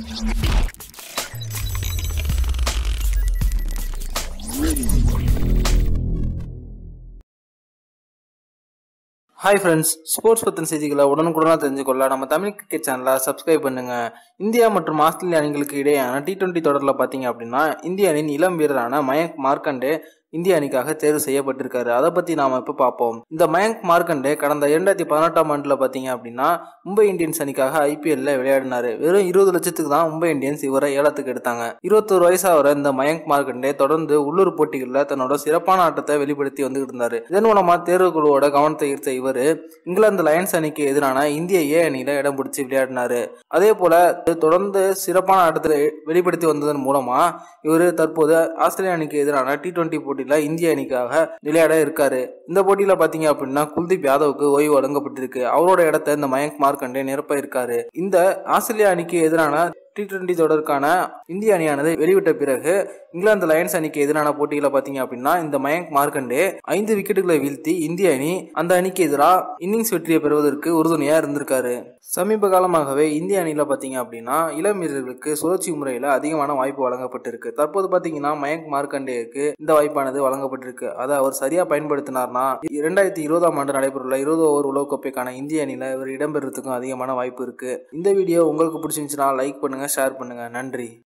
hi friends sports பற்றின செய்திகளை உடனுக்குடனாக தெரிஞ்சுக்கொள்ள நம்ம தமிழ் கிரிக்கெட் சேனலை சப்ஸ்கிரைப் பண்ணுங்க இந்தியா மற்றும் ஆஸ்திரேலியா அணிகளுக்கு இடையேயான டி டுவெண்ட்டி தொடரில் பார்த்தீங்க அப்படின்னா இந்திய அணியின் இளம் வீரரான மயங்க் மார்க்கண்டே இந்திய அணிக்காக தேர்வு செய்யப்பட்டிருக்காரு அதை பற்றி நாம் இப்போ பார்ப்போம் இந்த மயங்க் மார்க்கண்டே கடந்த இரண்டாயிரத்தி பதினெட்டாம் ஆண்டில் பார்த்தீங்க அப்படின்னா மும்பை இந்தியன்ஸ் அணிக்காக ஐபிஎல்ல விளையாடினாரு வெறும் இருபது லட்சத்துக்கு தான் மும்பை இந்தியன்ஸ் இவரை ஏலத்துக்கு எடுத்தாங்க இருபத்தோரு வயசாகிற இந்த மயங்க் மார்க்கண்டே தொடர்ந்து உள்ளூர் போட்டிகளில் தன்னோட சிறப்பான ஆட்டத்தை வெளிப்படுத்தி வந்துகிட்டு இருந்தாரு இதன் மூலமா தேர்வுக்குழுவோட கவனத்தை ஈர்த்த இவர் இங்கிலாந்து லயன்ஸ் அணிக்கு எதிரான இந்திய ஏ அணியில இடம் பிடிச்சி விளையாடினாரு அதே போல தொடர்ந்து சிறப்பான ஆட்டத்தை வெளிப்படுத்தி வந்ததன் மூலமா இவர் தற்போது ஆஸ்திரேலியா அணிக்கு எதிரான டி டுவெண்ட்டி போட்டியில இந்திய அணிக்காக விளையாட இருக்காரு இந்த போட்டியில பாத்தீங்க அப்படின்னா குல்தீப் யாதவுக்கு ஓய்வு வழங்கப்பட்டிருக்கு அவரோட இடத்த இந்த மயங்க் மார்க்கண்டே நிரப்ப இருக்காரு இந்த ஆஸ்திரேலியா அணிக்கு எதிரான டி டுவெண்ட்டி தொடருக்கான இந்திய அணியானது வெளிவிட்ட பிறகு இங்கிலாந்து லயன்ஸ் அணிக்கு எதிரான போட்டியில பாத்தீங்க அப்படின்னா இந்த மயங்க் மார்க்கண்டே ஐந்து விக்கெட்டுகளை வீழ்த்தி இந்திய அணி அந்த அணிக்கு எதிராக இன்னிங்ஸ் வெற்றியை பெறுவதற்கு உறுதுணையா இருந்திருக்காரு சமீப காலமாகவே இந்திய அணியில பாத்தீங்க அப்படின்னா இளம் வீரர்களுக்கு சுழற்சி முறையில அதிகமான வாய்ப்பு வழங்கப்பட்டிருக்கு தற்போது பாத்தீங்கன்னா மயங்க் மார்க்கண்டேக்கு இந்த வாய்ப்பானது வழங்கப்பட்டிருக்கு அதை அவர் சரியா பயன்படுத்தினார்னா இரண்டாயிரத்தி இருபதாம் ஆண்டு நடைபெறவுள்ள இருபது ஓவர் உலகக்கோப்பைக்கான இந்திய அணியில இவர் இடம்பெறதுக்கும் அதிகமான வாய்ப்பு இருக்கு இந்த வீடியோ உங்களுக்கு பிடிச்சிருந்துச்சுன்னா லைக் பண்ணுங்க ஷேர் பண்ணுங்க நன்றி